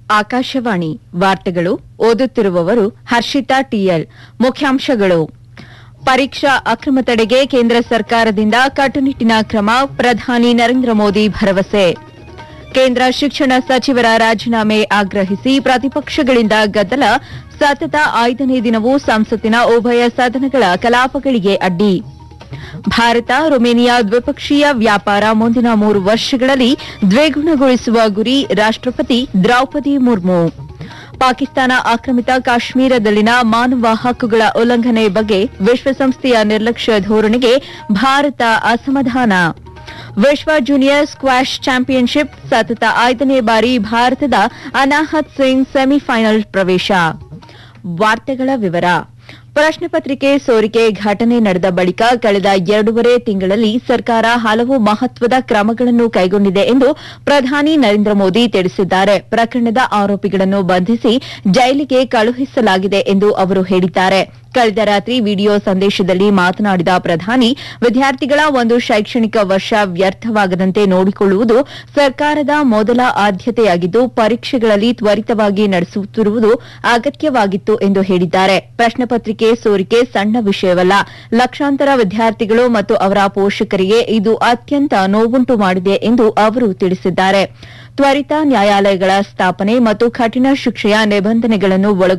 ಆಕಾಶವಾಣಿ ವಾರ್ತೆಗಳು ಓದುತ್ತಿರುವವರು ಹರ್ಷಿತಾ ಟಿಎಲ್ ಮುಖ್ಯಾಂಶಗಳು ಪರೀಕ್ಷಾ ಅಕ್ರಮ ತಡೆಗೆ ಕೇಂದ್ರ ಸರ್ಕಾರದಿಂದ ಕಟ್ಟುನಿಟ್ಟಿನ ಕ್ರಮ ಪ್ರಧಾನಿ ನರೇಂದ್ರ ಮೋದಿ ಭರವಸೆ ಕೇಂದ್ರ ಶಿಕ್ಷಣ ಸಚಿವರ ರಾಜೀನಾಮೆ ಆಗ್ರಹಿಸಿ ಪ್ರತಿಪಕ್ಷಗಳಿಂದ ಗದ್ದಲ ಸತತ ಐದನೇ ದಿನವೂ ಸಂಸತ್ತಿನ ಉಭಯ ಸದನಗಳ ಕಲಾಪಗಳಿಗೆ ಅಡ್ಡಿ ಭಾರತ ರೊಮೇನಿಯಾ ದ್ವಿಪಕ್ಷೀಯ ವ್ಯಾಪಾರ ಮುಂದಿನ ಮೂರು ವರ್ಷಗಳಲ್ಲಿ ದ್ವಿಗುಣಗೊಳಿಸುವ ಗುರಿ ರಾಷ್ಟ್ರಪತಿ ದ್ರೌಪದಿ ಮುರ್ಮು ಪಾಕಿಸ್ತಾನ ಆಕ್ರಮಿತ ಕಾಶ್ಮೀರದಲ್ಲಿನ ಮಾನವ ಹಕ್ಕುಗಳ ಉಲ್ಲಂಘನೆ ಬಗ್ಗೆ ವಿಶ್ವಸಂಸ್ಥೆಯ ನಿರ್ಲಕ್ಷ್ಯ ಧೋರಣೆಗೆ ಭಾರತ ಅಸಮಾಧಾನ ವಿಶ್ವ ಜೂನಿಯರ್ ಸ್ಕ್ವಾಷ್ ಚಾಂಪಿಯನ್ಶಿಪ್ ಸತತ ಐದನೇ ಬಾರಿ ಭಾರತದ ಅನಾಹತ್ ಸಿಂಗ್ ಸೆಮಿಫೈನಲ್ ಪ್ರವೇಶ ವಾರ್ತೆಗಳ ವಿವರ ಪ್ರಶ್ನೆ ಪತ್ರಿಕೆ ಸೋರಿಕೆ ಘಟನೆ ನಡೆದ ಬಳಿಕ ಕಳೆದ ಎರಡೂವರೆ ತಿಂಗಳಲ್ಲಿ ಸರ್ಕಾರ ಹಲವು ಮಹತ್ವದ ಕ್ರಮಗಳನ್ನು ಕೈಗೊಂಡಿದೆ ಎಂದು ಪ್ರಧಾನಿ ನರೇಂದ್ರ ಮೋದಿ ತಿಳಿಸಿದ್ದಾರೆ ಪ್ರಕರಣದ ಆರೋಪಿಗಳನ್ನು ಬಂಧಿಸಿ ಜೈಲಿಗೆ ಕಳುಹಿಸಲಾಗಿದೆ ಎಂದು ಅವರು ಹೇಳಿದ್ದಾರೆ ಕಳೆದ ರಾತ್ರಿ ವಿಡಿಯೋ ಸಂದೇಶದಲ್ಲಿ ಮಾತನಾಡಿದ ಪ್ರಧಾನಿ ವಿದ್ಯಾರ್ಥಿಗಳ ಒಂದು ಶೈಕ್ಷಣಿಕ ವರ್ಷ ವ್ಯರ್ಥವಾಗದಂತೆ ನೋಡಿಕೊಳ್ಳುವುದು ಸರ್ಕಾರದ ಮೊದಲ ಆದ್ಯತೆಯಾಗಿದ್ದು ಪರೀಕ್ಷೆಗಳಲ್ಲಿ ತ್ವರಿತವಾಗಿ ನಡೆಸುತ್ತಿರುವುದು ಅಗತ್ಯವಾಗಿತ್ತು ಎಂದು ಹೇಳಿದ್ದಾರೆ ಪ್ರಶ್ನೆ ಪತ್ರಿಕೆ ಸೋರಿಕೆ ಸಣ್ಣ ವಿಷಯವಲ್ಲ ಲಕ್ಷಾಂತರ ವಿದ್ಯಾರ್ಥಿಗಳು ಮತ್ತು ಅವರ ಪೋಷಕರಿಗೆ ಇದು ಅತ್ಯಂತ ನೋವುಂಟು ಮಾಡಿದೆ ಎಂದು ಅವರು ತಿಳಿಸಿದ್ದಾರೆ ತ್ವರಿತ ನ್ಯಾಯಾಲಯಗಳ ಸ್ಥಾಪನೆ ಮತ್ತು ಕಠಿಣ ಶಿಕ್ಷೆಯ ನಿಬಂಧನೆಗಳನ್ನು ಒಳಗೊಂಡ